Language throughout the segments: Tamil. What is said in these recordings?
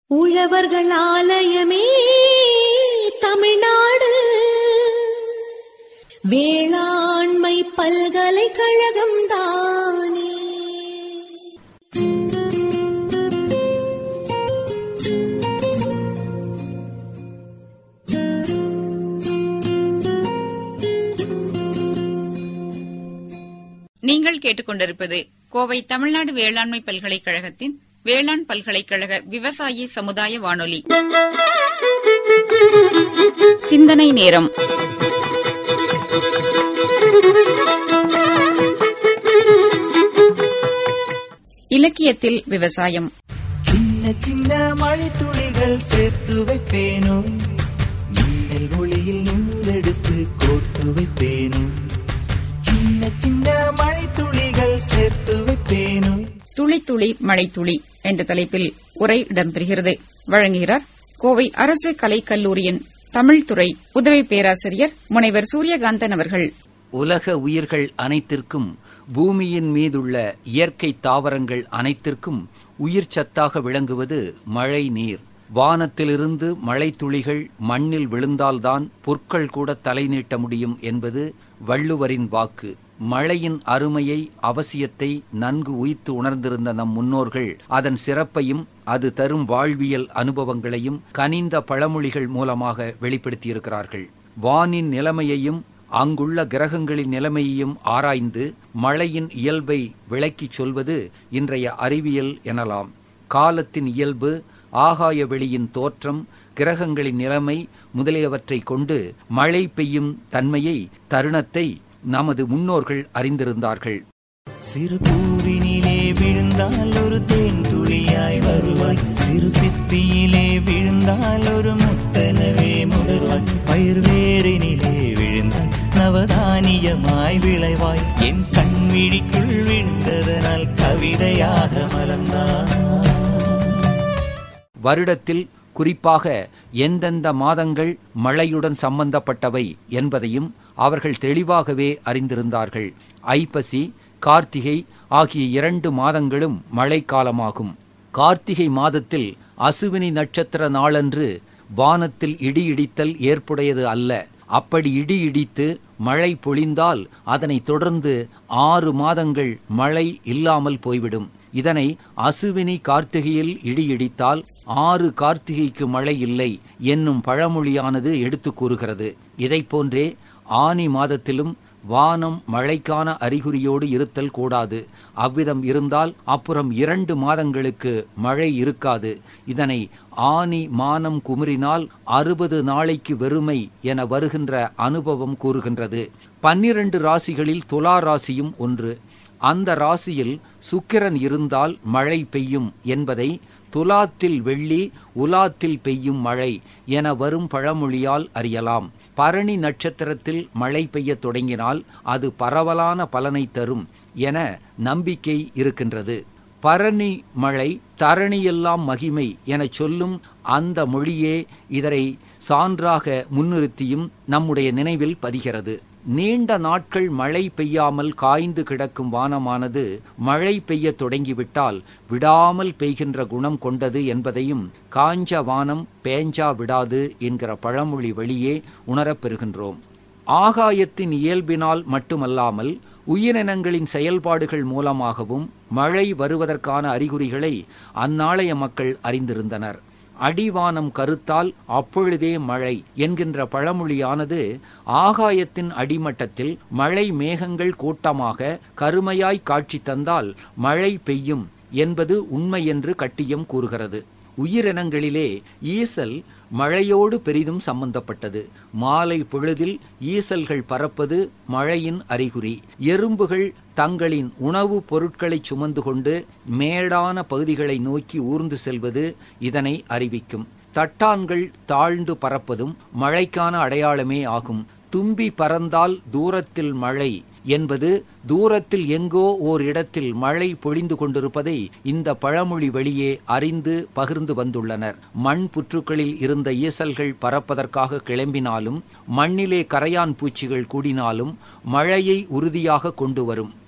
உழவர்கள் ஆலயமே தமிழ்நாடு வேளாண்மை பல்கலைக்கழகம் தானே நீங்கள் கேட்டுக்கொண்டிருப்பது கோவை தமிழ்நாடு வேளாண்மை பல்கலைக்கழகத்தின் வேளாண் பல்கலைக்கழக விவசாயி சமுதாய வானொலி சிந்தனை நேரம் இலக்கியத்தில் விவசாயம் சின்ன சின்ன மழை துளிகள் சேர்த்து வைப்பேனோ மின்னல் ஒளியில் நூலெடுத்து கோர்த்து வைப்பேனோ சின்ன சின்ன மழை துளிகள் சேர்த்து வைப்பேனோ துளி துளி மழை துளி என்ற தலைப்பில் உரை இடம்பெறுகிறது வழங்குகிறார் கோவை அரசு கலைக்கல்லூரியின் தமிழ்துறை உதவி பேராசிரியர் முனைவர் சூரியகாந்தன் அவர்கள் உலக உயிர்கள் அனைத்திற்கும் பூமியின் மீதுள்ள இயற்கை தாவரங்கள் அனைத்திற்கும் உயிர் சத்தாக விளங்குவது மழை நீர் வானத்திலிருந்து மழை துளிகள் மண்ணில் விழுந்தால்தான் புற்கள் கூட தலை நீட்ட முடியும் என்பது வள்ளுவரின் வாக்கு மழையின் அருமையை அவசியத்தை நன்கு உய்த்து உணர்ந்திருந்த நம் முன்னோர்கள் அதன் சிறப்பையும் அது தரும் வாழ்வியல் அனுபவங்களையும் கனிந்த பழமொழிகள் மூலமாக வெளிப்படுத்தியிருக்கிறார்கள் வானின் நிலைமையையும் அங்குள்ள கிரகங்களின் நிலைமையையும் ஆராய்ந்து மழையின் இயல்பை விளக்கிச் சொல்வது இன்றைய அறிவியல் எனலாம் காலத்தின் இயல்பு ஆகாய வெளியின் தோற்றம் கிரகங்களின் நிலைமை முதலியவற்றை கொண்டு மழை பெய்யும் தன்மையை தருணத்தை நமது முன்னோர்கள் அறிந்திருந்தார்கள் சிறு பூவினிலே விழுந்தால் ஒரு தேன் துளியாய் வருவாய் சிறு சிப்பியிலே விழுந்தால் ஒரு முத்தனவே முடர்வாய் பயிர் வேரினிலே விழுந்தால் நவதானியமாய் விளைவாய் என் கண் விழிக்குள் விழுந்ததனால் கவிதையாக மலர்ந்தாய் வருடத்தில் குறிப்பாக எந்தெந்த மாதங்கள் மழையுடன் சம்பந்தப்பட்டவை என்பதையும் அவர்கள் தெளிவாகவே அறிந்திருந்தார்கள் ஐப்பசி கார்த்திகை ஆகிய இரண்டு மாதங்களும் மழைக்காலமாகும் கார்த்திகை மாதத்தில் அசுவினி நட்சத்திர நாளன்று வானத்தில் இடி இடித்தல் ஏற்புடையது அல்ல அப்படி இடி இடித்து மழை பொழிந்தால் அதனைத் தொடர்ந்து ஆறு மாதங்கள் மழை இல்லாமல் போய்விடும் இதனை அசுவினி கார்த்திகையில் இடி இடித்தால் ஆறு கார்த்திகைக்கு மழை இல்லை என்னும் பழமொழியானது எடுத்துக் கூறுகிறது இதைப் போன்றே ஆனி மாதத்திலும் வானம் மழைக்கான அறிகுறியோடு இருத்தல் கூடாது அவ்விதம் இருந்தால் அப்புறம் இரண்டு மாதங்களுக்கு மழை இருக்காது இதனை ஆனி மானம் குமுறினால் அறுபது நாளைக்கு வெறுமை என வருகின்ற அனுபவம் கூறுகின்றது பன்னிரண்டு ராசிகளில் துலா ராசியும் ஒன்று அந்த ராசியில் சுக்கிரன் இருந்தால் மழை பெய்யும் என்பதை துலாத்தில் வெள்ளி உலாத்தில் பெய்யும் மழை என வரும் பழமொழியால் அறியலாம் பரணி நட்சத்திரத்தில் மழை பெய்யத் தொடங்கினால் அது பரவலான பலனை தரும் என நம்பிக்கை இருக்கின்றது பரணி மழை தரணியெல்லாம் மகிமை எனச் சொல்லும் அந்த மொழியே இதனை சான்றாக முன்னிறுத்தியும் நம்முடைய நினைவில் பதிகிறது நீண்ட நாட்கள் மழை பெய்யாமல் காய்ந்து கிடக்கும் வானமானது மழை பெய்யத் தொடங்கிவிட்டால் விடாமல் பெய்கின்ற குணம் கொண்டது என்பதையும் காஞ்ச வானம் பேஞ்சா விடாது என்கிற பழமொழி வழியே உணரப் பெறுகின்றோம் ஆகாயத்தின் இயல்பினால் மட்டுமல்லாமல் உயிரினங்களின் செயல்பாடுகள் மூலமாகவும் மழை வருவதற்கான அறிகுறிகளை அந்நாளைய மக்கள் அறிந்திருந்தனர் அடிவானம் கருத்தால் அப்பொழுதே மழை என்கின்ற பழமொழியானது ஆகாயத்தின் அடிமட்டத்தில் மழை மேகங்கள் கூட்டமாக கருமையாய் காட்சி தந்தால் மழை பெய்யும் என்பது உண்மை என்று கட்டியம் கூறுகிறது உயிரினங்களிலே ஈசல் மழையோடு பெரிதும் சம்பந்தப்பட்டது மாலை பொழுதில் ஈசல்கள் பறப்பது மழையின் அறிகுறி எறும்புகள் தங்களின் உணவுப் பொருட்களை சுமந்து கொண்டு மேடான பகுதிகளை நோக்கி ஊர்ந்து செல்வது இதனை அறிவிக்கும் தட்டான்கள் தாழ்ந்து பறப்பதும் மழைக்கான அடையாளமே ஆகும் தும்பி பறந்தால் தூரத்தில் மழை என்பது தூரத்தில் எங்கோ ஓர் இடத்தில் மழை பொழிந்து கொண்டிருப்பதை இந்த பழமொழி வழியே அறிந்து பகிர்ந்து வந்துள்ளனர் மண் புற்றுக்களில் இருந்த ஈசல்கள் பறப்பதற்காக கிளம்பினாலும் மண்ணிலே கரையான் பூச்சிகள் கூடினாலும் மழையை உறுதியாக கொண்டு வரும்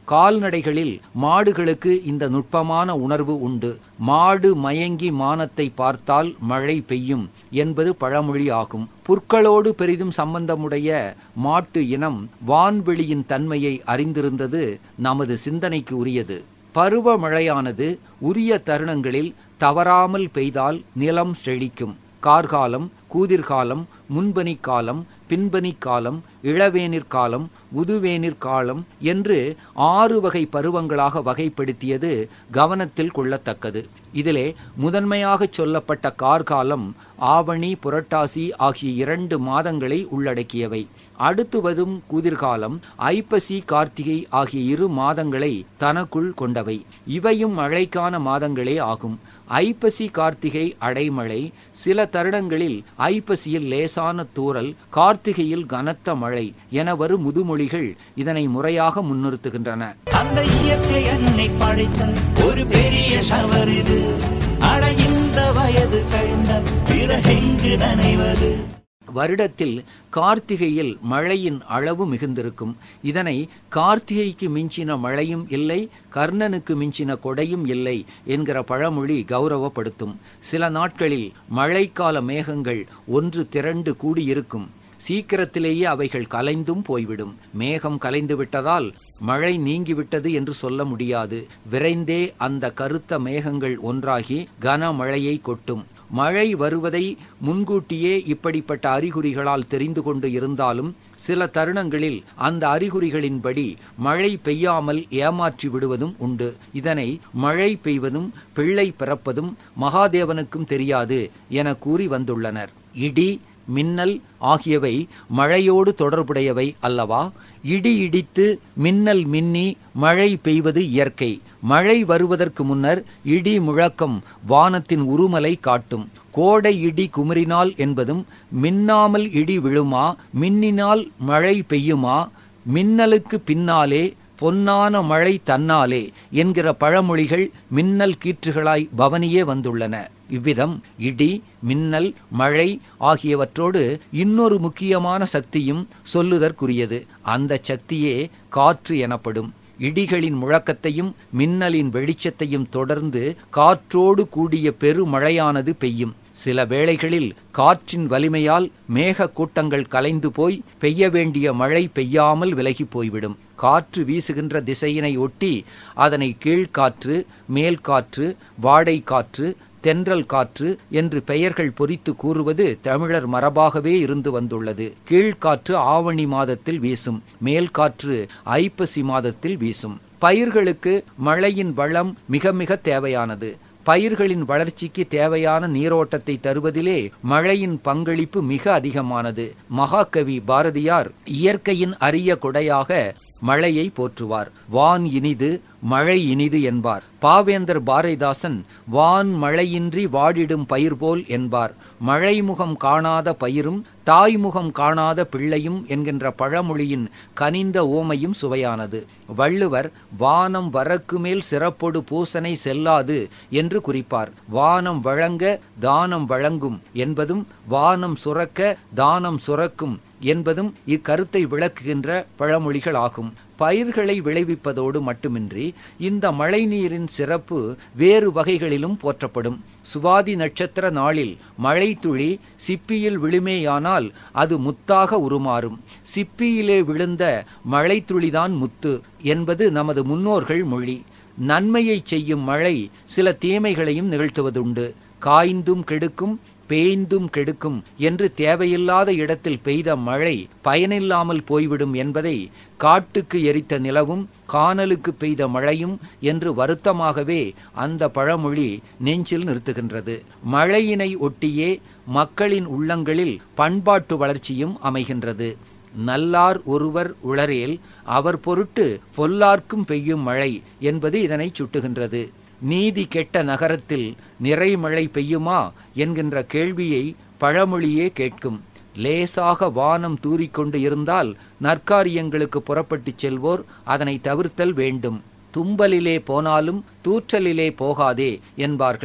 கால்நடைகளில் மாடுகளுக்கு இந்த நுட்பமான உணர்வு உண்டு மாடு மயங்கி மானத்தை பார்த்தால் மழை பெய்யும் என்பது பழமொழி ஆகும் புற்களோடு பெரிதும் சம்பந்தமுடைய மாட்டு இனம் வான்வெளியின் தன்மையை அறிந்திருந்தது நமது சிந்தனைக்கு உரியது பருவமழையானது உரிய தருணங்களில் தவறாமல் பெய்தால் நிலம் செழிக்கும் கார்காலம் கூதிர்காலம் முன்பனிக் காலம் பின்பனிக் காலம் இளவேனிற் காலம் முதுவேனிற் காலம் என்று ஆறு வகை பருவங்களாக வகைப்படுத்தியது கவனத்தில் கொள்ளத்தக்கது இதிலே முதன்மையாக சொல்லப்பட்ட கார்காலம் ஆவணி புரட்டாசி ஆகிய இரண்டு மாதங்களை உள்ளடக்கியவை அடுத்து வரும் குதிர்காலம் ஐப்பசி கார்த்திகை ஆகிய இரு மாதங்களை தனக்குள் கொண்டவை இவையும் மழைக்கான மாதங்களே ஆகும் ஐப்பசி கார்த்திகை அடைமழை சில தருணங்களில் ஐப்பசியில் லேசான தூறல் கார்த்திகையில் கனத்த மழை என வரும் முதுமொழிகள் இதனை முறையாக முன்னிறுத்துகின்றன அந்த இயற்கை என்னை படைத்த ஒரு பெரிய ஷவர் இது அட இந்த வயது கழிந்த பிறகெங்கு நனைவது வருடத்தில் கார்த்திகையில் மழையின் அளவு மிகுந்திருக்கும் இதனை கார்த்திகைக்கு மிஞ்சின மழையும் இல்லை கர்ணனுக்கு மிஞ்சின கொடையும் இல்லை என்கிற பழமொழி கௌரவப்படுத்தும் சில நாட்களில் மழைக்கால மேகங்கள் ஒன்று திரண்டு கூடியிருக்கும் சீக்கிரத்திலேயே அவைகள் கலைந்தும் போய்விடும் மேகம் கலைந்து விட்டதால் மழை நீங்கிவிட்டது என்று சொல்ல முடியாது விரைந்தே அந்த கருத்த மேகங்கள் ஒன்றாகி கனமழையை கொட்டும் மழை வருவதை முன்கூட்டியே இப்படிப்பட்ட அறிகுறிகளால் தெரிந்து கொண்டு இருந்தாலும் சில தருணங்களில் அந்த அறிகுறிகளின்படி மழை பெய்யாமல் ஏமாற்றி விடுவதும் உண்டு இதனை மழை பெய்வதும் பிள்ளை பிறப்பதும் மகாதேவனுக்கும் தெரியாது என கூறி வந்துள்ளனர் இடி மின்னல் ஆகியவை மழையோடு தொடர்புடையவை அல்லவா இடி இடித்து மின்னல் மின்னி மழை பெய்வது இயற்கை மழை வருவதற்கு முன்னர் இடி முழக்கம் வானத்தின் உருமலை காட்டும் கோடை இடி குமுறினால் என்பதும் மின்னாமல் இடி விழுமா மின்னினால் மழை பெய்யுமா மின்னலுக்கு பின்னாலே பொன்னான மழை தன்னாலே என்கிற பழமொழிகள் மின்னல் கீற்றுகளாய் பவனியே வந்துள்ளன இவ்விதம் இடி மின்னல் மழை ஆகியவற்றோடு இன்னொரு முக்கியமான சக்தியும் சொல்லுதற்குரியது அந்த சக்தியே காற்று எனப்படும் இடிகளின் முழக்கத்தையும் மின்னலின் வெளிச்சத்தையும் தொடர்ந்து காற்றோடு கூடிய பெருமழையானது பெய்யும் சில வேளைகளில் காற்றின் வலிமையால் மேக கூட்டங்கள் கலைந்து போய் பெய்ய வேண்டிய மழை பெய்யாமல் விலகி போய்விடும் காற்று வீசுகின்ற திசையினை ஒட்டி அதனை கீழ்காற்று மேல்காற்று வாடை காற்று தென்றல் காற்று என்று பெயர்கள் பொறித்து கூறுவது தமிழர் மரபாகவே இருந்து வந்துள்ளது கீழ்காற்று ஆவணி மாதத்தில் வீசும் மேல்காற்று ஐப்பசி மாதத்தில் வீசும் பயிர்களுக்கு மழையின் வளம் மிக மிக தேவையானது பயிர்களின் வளர்ச்சிக்கு தேவையான நீரோட்டத்தை தருவதிலே மழையின் பங்களிப்பு மிக அதிகமானது மகாகவி பாரதியார் இயற்கையின் அரிய கொடையாக மழையை போற்றுவார் வான் இனிது மழை இனிது என்பார் பாவேந்தர் பாரதிதாசன் வான் மழையின்றி வாடிடும் பயிர் போல் என்பார் மழைமுகம் காணாத பயிரும் தாய்முகம் காணாத பிள்ளையும் என்கின்ற பழமொழியின் கனிந்த ஓமையும் சுவையானது வள்ளுவர் வானம் வரக்கு மேல் சிறப்பொடு பூசனை செல்லாது என்று குறிப்பார் வானம் வழங்க தானம் வழங்கும் என்பதும் வானம் சுரக்க தானம் சுரக்கும் என்பதும் இக்கருத்தை விளக்குகின்ற பழமொழிகள் ஆகும் பயிர்களை விளைவிப்பதோடு மட்டுமின்றி இந்த மழைநீரின் சிறப்பு வேறு வகைகளிலும் போற்றப்படும் சுவாதி நட்சத்திர நாளில் மழை துளி சிப்பியில் விழுமேயானால் அது முத்தாக உருமாறும் சிப்பியிலே விழுந்த மழை துளிதான் முத்து என்பது நமது முன்னோர்கள் மொழி நன்மையை செய்யும் மழை சில தீமைகளையும் நிகழ்த்துவதுண்டு காய்ந்தும் கெடுக்கும் பேய்ந்தும் கெடுக்கும் என்று தேவையில்லாத இடத்தில் பெய்த மழை பயனில்லாமல் போய்விடும் என்பதை காட்டுக்கு எரித்த நிலவும் காணலுக்கு பெய்த மழையும் என்று வருத்தமாகவே அந்த பழமொழி நெஞ்சில் நிறுத்துகின்றது மழையினை ஒட்டியே மக்களின் உள்ளங்களில் பண்பாட்டு வளர்ச்சியும் அமைகின்றது நல்லார் ஒருவர் உளரேல் அவர் பொருட்டு பொல்லார்க்கும் பெய்யும் மழை என்பது இதனை சுட்டுகின்றது நீதி கெட்ட நகரத்தில் நிறைமழை பெய்யுமா என்கின்ற கேள்வியை பழமொழியே கேட்கும் லேசாக வானம் தூறிக்கொண்டு இருந்தால் நற்காரியங்களுக்கு புறப்பட்டுச் செல்வோர் அதனை தவிர்த்தல் வேண்டும் தும்பலிலே போனாலும் தூற்றலிலே போகாதே என்பார்கள்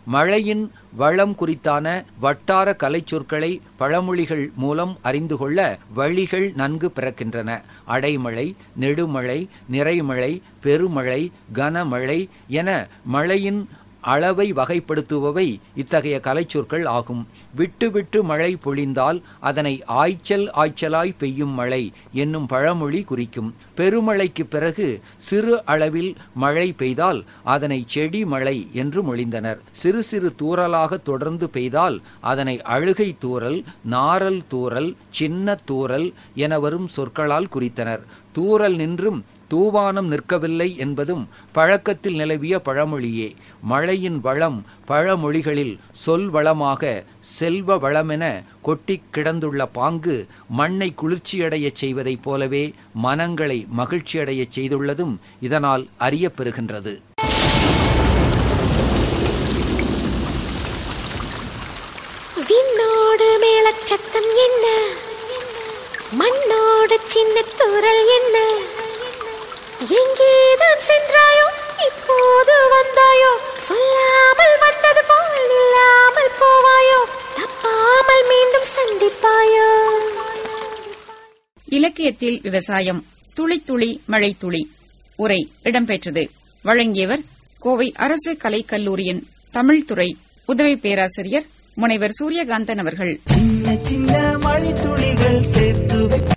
மழையின் வளம் குறித்தான வட்டார கலைச்சொற்களை பழமொழிகள் மூலம் அறிந்து கொள்ள வழிகள் நன்கு பிறக்கின்றன அடைமழை நெடுமழை நிறைமழை பெருமழை கனமழை என மழையின் அளவை வகைப்படுத்துபவை இத்தகைய கலைச்சொற்கள் ஆகும் விட்டு விட்டு மழை பொழிந்தால் அதனை ஆய்ச்சல் ஆய்ச்சலாய் பெய்யும் மழை என்னும் பழமொழி குறிக்கும் பெருமழைக்கு பிறகு சிறு அளவில் மழை பெய்தால் அதனை செடி மழை என்று மொழிந்தனர் சிறு சிறு தூறலாக தொடர்ந்து பெய்தால் அதனை அழுகை தூறல் நாரல் தூறல் சின்ன தூறல் என வரும் சொற்களால் குறித்தனர் தூறல் நின்றும் தூவானம் நிற்கவில்லை என்பதும் பழக்கத்தில் நிலவிய பழமொழியே மழையின் வளம் பழமொழிகளில் சொல் வளமாக செல்வ வளமென கொட்டிக் கிடந்துள்ள பாங்கு மண்ணை குளிர்ச்சியடையச் செய்வதைப் போலவே மனங்களை மகிழ்ச்சியடையச் செய்துள்ளதும் இதனால் அறியப்பெறுகின்றது விண்ணோடு மேலச்சத்தம் என்ன மண்ணோடு சின்ன தூரல் என்ன எங்கேதான் சென்றாயோ இப்போது வந்தாயோ சொல்லாமல் வந்தது போல் இல்லாமல் போவாயோ தப்பாமல் மீண்டும் சந்திப்பாயோ இலக்கியத்தில் விவசாயம் துளி துளி மழை துளி உரை இடம்பெற்றது வழங்கியவர் கோவை அரசு கலைக்கல்லூரியின் தமிழ்துறை உதவி பேராசிரியர் முனைவர் சூரியகாந்தன் அவர்கள் சின்ன சின்ன மழை துளிகள் சேர்த்து வைக்க